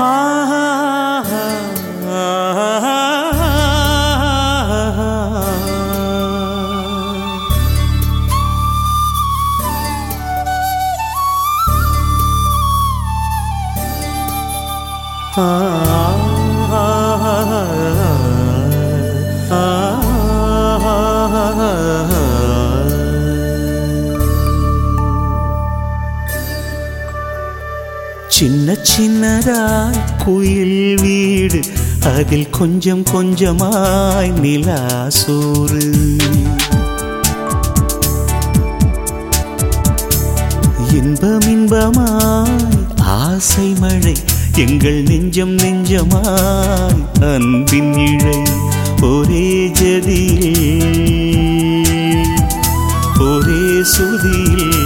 சின்ன சின்னதாய் குயில் வீடு அதில் கொஞ்சம் கொஞ்சமாய் நிலா சோறு இன்பம் இன்பமாய் ஆசை மழை எங்கள் நெஞ்சம் நெஞ்சமாய் அன்பின் இழை ஒரே ஜதியில் ஒரே சுதியில்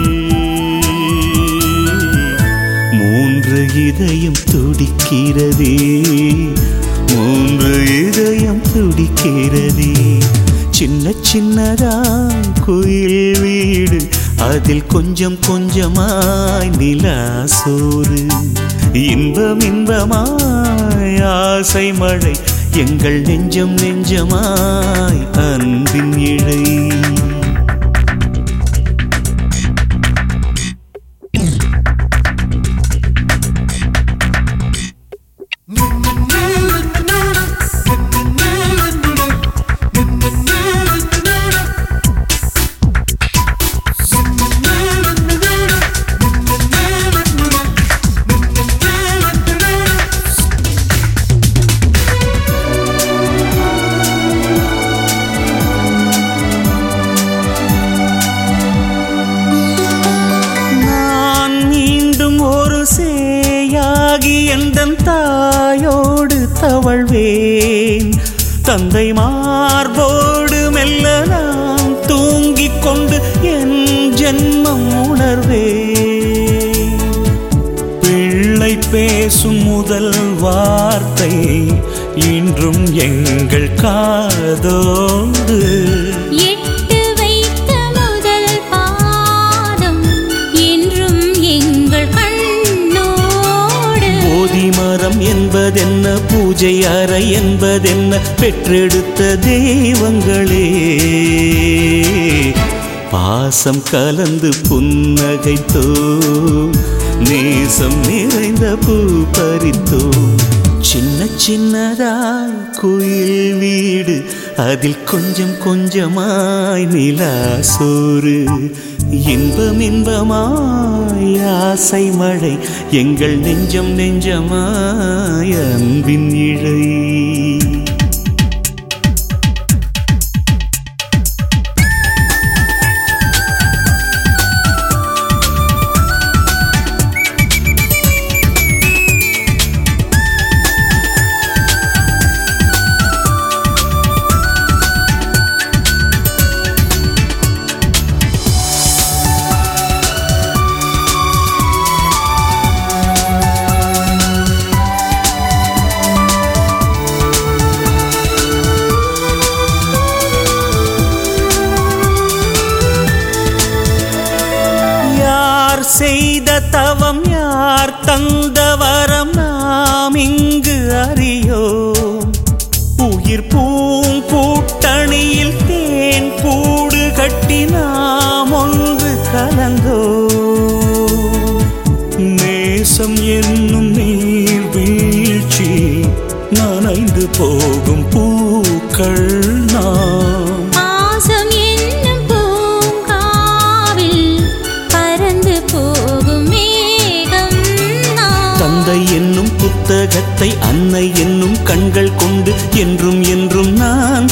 மூன்று இதயம் துடிக்கிறதே மூன்று இதயம் துடிக்கிறதே சின்ன சின்னதாய் குயில் வீடு அதில் கொஞ்சம் கொஞ்சமாய் நிலா சோறு இன்பம் இன்பமாய் ஆசை மழை எங்கள் நெஞ்சம் நெஞ்சமாய் அன்பின் இழை நான் மீண்டும் ஒரு சேயாகி எந்தன் தாயோடு தவழ்வேன் தந்தை மார்போடு மெல்ல நான் தூங்கிக் கொண்டு என் ஜென்மம் உணர்வேன் பிள்ளை பேசும் முதல் வார்த்தை இன்றும் எங்கள் காதோடு எட்டு வைத்த முதல் பாதம் என்றும் எங்கள் கண்ணோடு போதி மரம் என்பதென்ன பூஜை அறை என்பதென்ன பெற்றெடுத்த தெய்வங்களே பாசம் கலந்து புன்னகைத்தோ நேசம் நிறைந்த பூ பறித்தோ சின்ன சின்னதாய் குயில் வீடு அதில் கொஞ்சம் கொஞ்சமாய் நிலா சோறு இன்பம் இன்பமாய் ஆசை மழை எங்கள் நெஞ்சம் நெஞ்சமாய் அன்பின் இழை யார் செய்த தவம் யார் தந்த வரம் நாம் இங்கு அறியோம் உயிர் பூங்கூட்டணியில் தேன் கூடு கட்டி நாம் ஒன்று கலந்தோ நேசம் என்னும் நீர் வீழ்ச்சி நனைந்து போகும் பூக்கள் நாம் பாசம் என்னும் பூங்காவில் பறந்து போகும் மேகம் நான் தந்தை என்னும் புத்தகத்தை அன்னை என்னும் கண்கள் கொண்டு என்றும் என்றும் நான்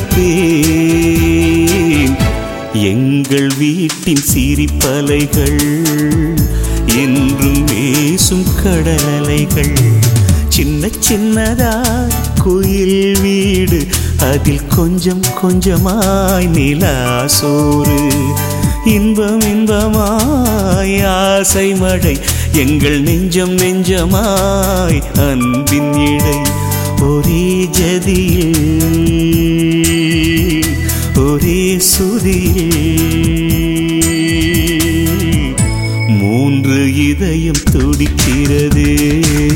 படிப்பேன் எங்கள் வீட்டின் சிரிப்பலைகள் என்றும் வீசும் கடலலைகள் சின்ன சின்னதா குயில் வீடு அதில் கொஞ்சம் கொஞ்சமாய் நிலா சோறு இன்பம் இன்பமாய் ஆசை மழை எங்கள் நெஞ்சம் நெஞ்சமாய் அன்பின் இழை ஒரே ஜதியில் ஒரே சுதியில் மூன்று இதயம் துடிக்கிறதே